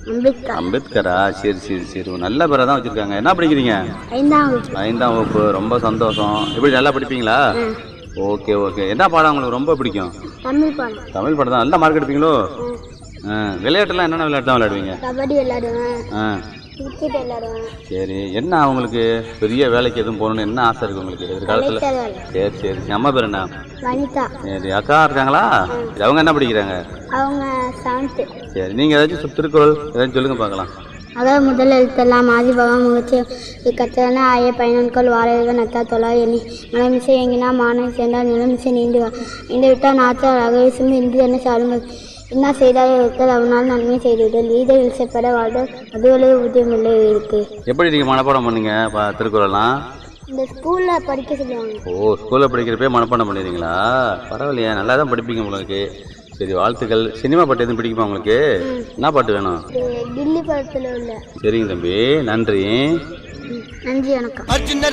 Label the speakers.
Speaker 1: அம்பேத்கர்
Speaker 2: அம்பேத்கரா சரி சரி சரி நல்ல பேரை தான் வச்சுருக்காங்க என்ன படிக்கிறீங்க
Speaker 1: ஐந்தாம் வகுப்பு
Speaker 2: ஐந்தாம் வகுப்பு ரொம்ப சந்தோஷம் எப்படி நல்லா படிப்பீங்களா ஓகே ஓகே என்ன பாடம் உங்களுக்கு ரொம்ப பிடிக்கும்
Speaker 1: தமிழ் பாடம்
Speaker 2: தமிழ் பாடம் தான் நல்ல மார்க் எடுப்பீங்களோ ஆ விளையாட்டுலாம் என்னென்ன விளையாட்டு தான் விளையாடுவீங்க
Speaker 1: கபடி விளையாடுவேன்
Speaker 2: ஆ
Speaker 1: கிரிக்கெட் விளையாடுவேன்
Speaker 2: சரி என்ன உங்களுக்கு பெரிய வேலைக்கு எதுவும் போகணும்னு என்ன ஆசை இருக்கு உங்களுக்கு எதிர்காலத்தில்
Speaker 1: கலெக்டர் வேலை
Speaker 2: சரி சரி உங்க அம்மா பேர் என்ன
Speaker 1: வனிதா
Speaker 2: சரி அக்கா இருக்காங்களா சரி, அவங்க என்ன படிக்கிறாங்க
Speaker 1: அவங்க செவன்த்து
Speaker 2: சரி நீங்கள் ஏதாச்சும் திருக்குறள் ஏதாச்சும் சொல்லுங்க பார்க்கலாம்
Speaker 1: அதாவது முதல் எழுத்தெல்லாம் ஆதி பகவான் முகச்சி இக்கத்தன ஆய பயனன்கள் வாரக நத்தா தொலா எண்ணி மனமிசை எங்கினா மானம் சேர்ந்தால் நிலமிசை நீண்டு வா இந்த விட்டால் நாத்தால் அகவிசும் இந்து என்ன சாருங்கள் என்ன செய்தால் இருத்தல் அவனால் நன்மை செய்தீர்கள் ஈதை இசைப்பட வாழ்ந்த அதுவளவு உதயமில்லை இருக்கு
Speaker 2: எப்படி நீங்கள் மனப்பாடம் பண்ணீங்க பா திருக்குறள்லாம்
Speaker 1: இந்த ஸ்கூலில் படிக்க சொல்லுவாங்க
Speaker 2: ஓ ஸ்கூலில் படிக்கிறப்பே மனப்பாடம் பண்ணிடுறீங்களா பரவாயில்லையா நல்லா தான் படிப்பீங்க உங்களுக்கு சரி வாழ்த்துக்கள் சினிமா பாட்டு எதுவும் பிடிக்குமா உங்களுக்கு என்ன பாட்டு வேணும்
Speaker 1: இது கில்லி படத்தில் உள்ள
Speaker 2: சரிங்க தம்பி நன்றி
Speaker 1: ம், நன்றி வணக்கம்
Speaker 3: அர்ஜுன